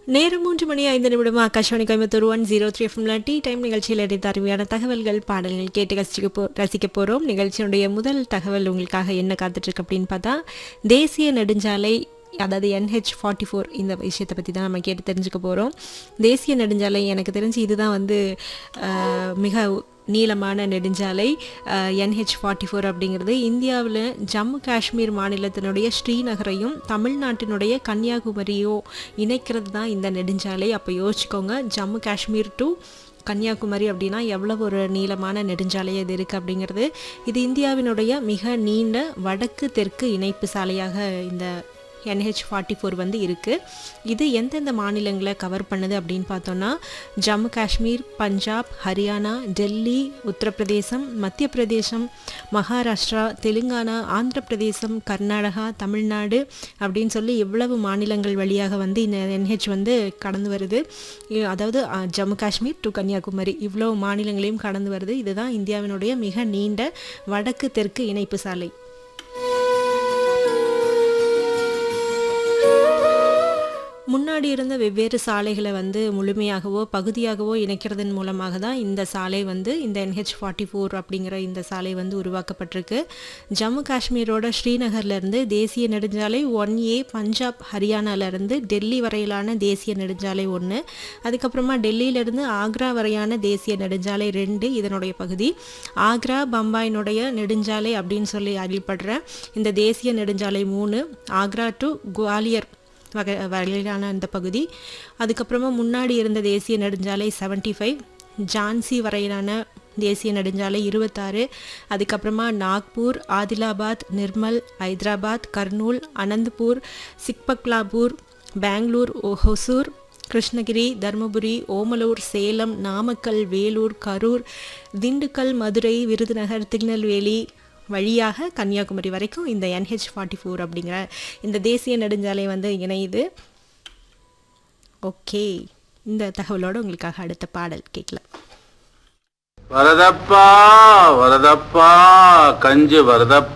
நேரம் மூன்று மணி ஐந்து நிமிடம் Akashvani Coimbatore one zero three எஃப்எம்ல டீ டைம் நிகழ்ச்சியில் எடுத்த அருமையான தகவல்கள் பாடல்கள் கேட்டு ரசிக்க போ ரசிக்க போகிறோம் நிகழ்ச்சியினுடைய முதல் தகவல் உங்களுக்காக என்ன காத்துட்ருக்கு அப்படின்னு பார்த்தா தேசிய நெடுஞ்சாலை அதாவது என்ஹெச் ஃபார்ட்டி ஃபோர் இந்த விஷயத்தை பற்றி தான் நம்ம கேட்டு தெரிஞ்சுக்க போகிறோம் தேசிய நெடுஞ்சாலை எனக்கு தெரிஞ்சு இதுதான் வந்து அஹ், மிக நீளமான நெடுஞ்சாலை என்ஹெச் ஃபார்ட்டி ஃபோர் அப்படிங்கிறது இந்தியாவில் ஜம்மு காஷ்மீர் மாநிலத்தினுடைய ஸ்ரீநகரையும் தமிழ்நாட்டினுடைய கன்னியாகுமரியோ இணைக்கிறது தான் இந்த நெடுஞ்சாலை அப்போ யோசிச்சுக்கோங்க ஜம்மு காஷ்மீர் டு கன்னியாகுமரி அப்படின்னா எவ்வளவு ஒரு நீளமான நெடுஞ்சாலை இது இருக்குது அப்படிங்கிறது இது இந்தியாவினுடைய மிக நீண்ட வடக்கு தெற்கு இணைப்பு சாலையாக இந்த என்ஹெச் ஃபார்ட்டி ஃபோர் வந்து இருக்குது இது எந்தெந்த மாநிலங்களை கவர் பண்ணுது அப்படின்னு பார்த்தோன்னா ஜம்மு காஷ்மீர் பஞ்சாப் ஹரியானா டெல்லி உத்தரப்பிரதேசம் மத்திய பிரதேசம் மகாராஷ்டிரா தெலுங்கானா ஆந்திர பிரதேசம் கர்நாடகா தமிழ்நாடு அப்படின்னு சொல்லி எவ்வளவு மாநிலங்கள் வழியாக வந்து இந்த என்ஹெச் வந்து கடந்து வருது இ- அதாவது அ, ஜம்மு காஷ்மீர் டு கன்னியாகுமரி இவ்வளோ மாநிலங்களையும் கடந்து வருது இதுதான் இந்தியாவினுடைய மிக நீண்ட வடக்கு தெற்கு இணைப்பு சாலை முன்னாடி இருந்த வெவ்வேறு சாலைகளை வந்து முழுமையாகவோ பகுதியாகவோ இணைக்கிறதன் மூலமாக தான் இந்த சாலை வந்து இந்த என்ஹெச் ஃபார்ட்டி ஃபோர் அப்படிங்கிற இந்த சாலை வந்து உருவாக்கப்பட்டிருக்கு ஜம்மு காஷ்மீரோட ஸ்ரீநகர்லேருந்து தேசிய நெடுஞ்சாலை ஒன் ஏ பஞ்சாப் ஹரியானாலேருந்து டெல்லி வரையிலான தேசிய நெடுஞ்சாலை ஒன்று அதுக்கப்புறமா டெல்லியிலேருந்து ஆக்ரா வரையான தேசிய நெடுஞ்சாலை ரெண்டு இதனுடைய பகுதி ஆக்ரா பம்பாயினுடைய நெடுஞ்சாலை அப்படின்னு சொல்லி அறியப்படுற இந்த தேசிய நெடுஞ்சாலை மூணு ஆக்ரா டு குவாலியர் வகை வகையிலான இந்த பகுதி அதுக்கப்புறமா முன்னாடி இருந்த தேசிய நெடுஞ்சாலை 75 ஃபைவ் ஜான்சி வரையிலான தேசிய நெடுஞ்சாலை இருபத்தாறு அதுக்கப்புறமா நாக்பூர் ஆதிலாபாத் நிர்மல் ஹைதராபாத் கர்னூல் அனந்தபூர் சிக்பக்லாபூர் பெங்களூர் ஹொசூர் கிருஷ்ணகிரி தருமபுரி ஓமலூர் சேலம் நாமக்கல் வேலூர் கரூர் திண்டுக்கல் மதுரை விருதுநகர் திருநெல்வேலி வழியாக கன்னியாகுமரி வரைக்கும் இந்த என்ஹெச் ஃபார்ட்டி ஃபோர் அப்படிங்கிற இந்த தேசிய நெடுஞ்சாலை வந்து இணையுது ஓகே இந்த தகவலோட உங்களுக்காக அடுத்த பாடல் கேட்கலாம் வரதப்பா வரதப்பா கஞ்சு வரதப்பா